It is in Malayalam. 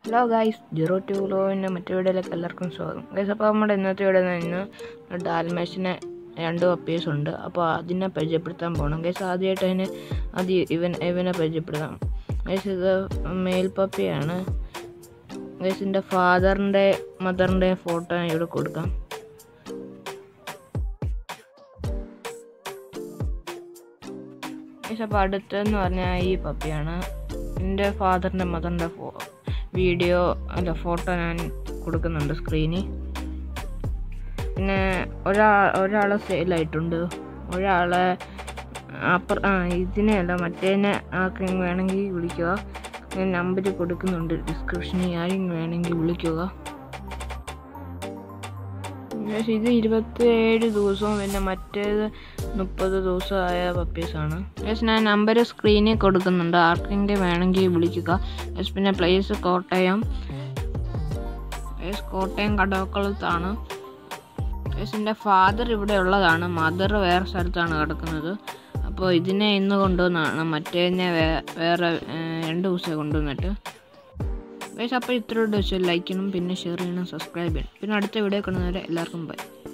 ഹലോ ഗൈസ് ജീറോ ടു ലോവിൻ്റെ മറ്റു വീഡിയോയിലേക്ക് എല്ലാവർക്കും സ്വാഗതം ഗൈസ് അപ്പോൾ നമ്മുടെ ഇന്നത്തെ വീഡിയോ നിന്ന് ഡാൽമേഷിനെ രണ്ട് പപ്പീസ് ഉണ്ട് അപ്പോൾ അതിനെ പരിചയപ്പെടുത്താൻ പോകണം ഗൈസ് ആദ്യമായിട്ട് അതിന് ആദ്യം ഇവൻ ഇവനെ പരിചയപ്പെടുത്താം ഗൈസ് ഇത് മെയിൽ പപ്പിയാണ് ഗൈസ് ഇതിൻ്റെ ഫാദറിൻ്റെ മദറിൻ്റെ ഫോട്ടോ ഞാൻ ഇവിടെ കൊടുക്കാം ഗൈസ് അപ്പോൾ അടുത്തെന്ന് പറഞ്ഞാൽ ഈ പപ്പിയാണ് എൻ്റെ ഫാദറിൻ്റെ മദറിൻ്റെ ഫോ വീഡിയോ അല്ല ഫോട്ടോ ഞാൻ കൊടുക്കുന്നുണ്ട് സ്ക്രീനിൽ പിന്നെ ഒരാ ഒരാളെ സെയിലായിട്ടുണ്ട് ഒരാളെ അപ്പുറ ആ ഇതിനെയല്ല മറ്റേനെ ആർക്കെങ്കിലും വേണമെങ്കിൽ വിളിക്കുക ഞാൻ നമ്പർ കൊടുക്കുന്നുണ്ട് ഡിസ്ക്രിപ്ഷനിൽ ആരെങ്കിലും വേണമെങ്കിൽ വിളിക്കുക പക്ഷേ ഇത് ഇരുപത്തിയേഴ് ദിവസവും പിന്നെ മറ്റേത് മുപ്പത് ദിവസമായ പപ്പീസാണ് യെസ് ഞാൻ നമ്പർ സ്ക്രീനിൽ കൊടുക്കുന്നുണ്ട് ആർക്കെങ്കിലും വേണമെങ്കിൽ വിളിക്കുക യെസ് പിന്നെ പ്ലേസ് കോട്ടയം യെസ് കോട്ടയം കടവക്കുളത്താണ് യെസ് എൻ്റെ ഫാദർ ഇവിടെ ഉള്ളതാണ് മദർ വേറെ സ്ഥലത്താണ് കിടക്കുന്നത് അപ്പോൾ ഇതിനെ ഇന്ന് കൊണ്ടുവന്നതാണ് മറ്റേതിനെ വേറെ രണ്ട് ദിവസം കൊണ്ടുവന്നിട്ട് ഗൈസ് അപ്പോൾ ഇത്രയോട് വെച്ച് ലൈക്ക് ചെയ്യണം പിന്നെ ഷെയർ ചെയ്യണം സബ്സ്ക്രൈബ് ചെയ്യണം പിന്നെ അടുത്ത വീഡിയോ കാണുന്നവരെ എല്ലാവർക്കും ബൈ